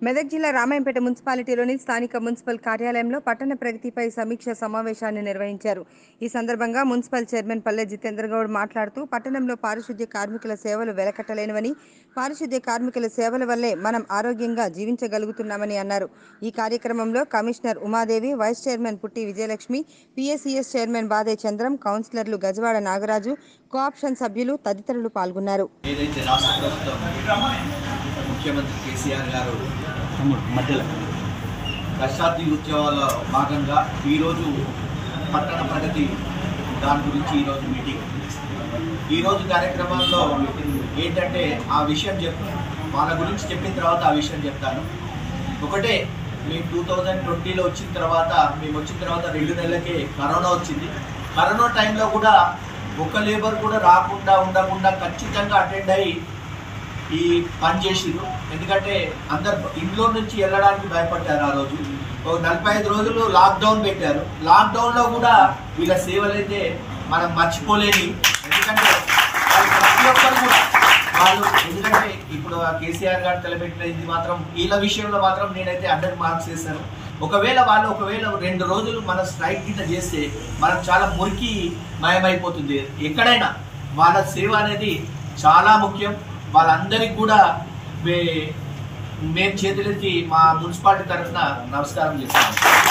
మెదక్ జిల్లా రామాయంపేట మున్సిపాలిటీలోని స్థానిక మున్సిపల్ కార్యాలయంలో పట్టణ ప్రగతిపై సమీక్ష సమావేశాన్ని నిర్వహించారు ఈ సందర్భంగా మున్సిపల్ చైర్మన్ పల్లె జితేంద్ర గౌడ్ మాట్లాడుతూ పట్టణంలో పారిశుద్ధ్య కార్మికుల సేవలు వెలకట్టలేనివని పారిశుద్ధ్య కార్మికుల సేవల వల్లే మనం ఆరోగ్యంగా జీవించగలుగుతున్నామని అన్నారు ఈ కార్యక్రమంలో కమిషనర్ ఉమాదేవి వైస్ చైర్మన్ పుట్టి విజయలక్ష్మి పిఎస్సిఎస్ చైర్మన్ బాదే చంద్రం కౌన్సిలర్లు గజవాడ నాగరాజు కోఆప్షన్ సభ్యులు తదితరులు పాల్గొన్నారు ఏదైతే రాష్ట్ర ప్రభుత్వం ముఖ్యమంత్రి కేసీఆర్ గారు మధ్యలో దశాబ్ది ఉత్సవాల్లో భాగంగా ఈరోజు పట్టణ ప్రగతి దాని గురించి ఈరోజు మీటింగ్ ఈరోజు కార్యక్రమంలో ఏంటంటే ఆ విషయం చెప్ వాళ్ళ గురించి చెప్పిన తర్వాత ఆ విషయం చెప్తాను ఒకటే మేము టూ థౌజండ్ ట్వంటీలో వచ్చిన తర్వాత మేము వచ్చిన తర్వాత రెండు నెలలకే కరోనా వచ్చింది కరోనా టైంలో కూడా ఒక లేబర్ కూడా రాకుండా ఉండకుండా ఖచ్చితంగా అటెండ్ అయ్యి ఈ పని చేసిండ్రు ఎందుకంటే అందరు ఇంట్లో నుంచి వెళ్ళడానికి భయపడ్డారు ఆ రోజు ఒక నలభై ఐదు రోజులు లాక్డౌన్ పెట్టారు లాక్డౌన్లో కూడా వీళ్ళ సేవలైతే మనం మర్చిపోలేని ఎందుకంటే వాళ్ళు ప్రతి ఒక్కరు కూడా వాళ్ళు ఎందుకంటే ఇప్పుడు ఆ కేసీఆర్ గారు తలపెట్టినది మాత్రం వీళ్ళ విషయంలో మాత్రం నేనైతే హండ్రెడ్ మార్క్స్ వేస్తాను ఒకవేళ వాళ్ళు ఒకవేళ రెండు రోజులు మన స్ట్రైక్ కింద చేస్తే మనం చాలా మురికి మయమైపోతుంది ఎక్కడైనా వాళ్ళ సేవ అనేది చాలా ముఖ్యం వాళ్ళందరికీ కూడా మే మేము చేతులెత్తి మా మున్సిపాలిటీ తరఫున నమస్కారం చేస్తాం